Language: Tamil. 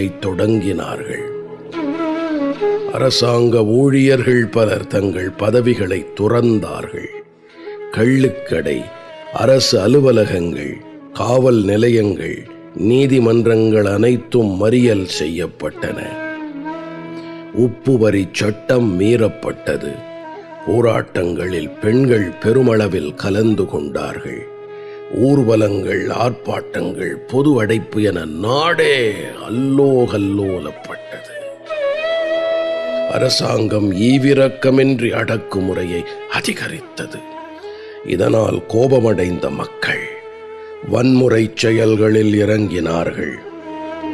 வேட்டையை தொடங்கினார்கள் அரசாங்க ஊழியர்கள் பலர் தங்கள் பதவிகளை துறந்தார்கள் கள்ளுக்கடை அரசு அலுவலகங்கள் காவல் நிலையங்கள் நீதிமன்றங்கள் அனைத்தும் மறியல் செய்யப்பட்டன உப்பு வரி சட்டம் மீறப்பட்டது போராட்டங்களில் பெண்கள் பெருமளவில் கலந்து கொண்டார்கள் ஊர்வலங்கள் ஆர்ப்பாட்டங்கள் பொது அடைப்பு என நாடே அல்லோகல்லோலப்பட்டது அரசாங்கம் ஈவிரக்கமின்றி அடக்குமுறையை அதிகரித்தது இதனால் கோபமடைந்த மக்கள் வன்முறை செயல்களில் இறங்கினார்கள்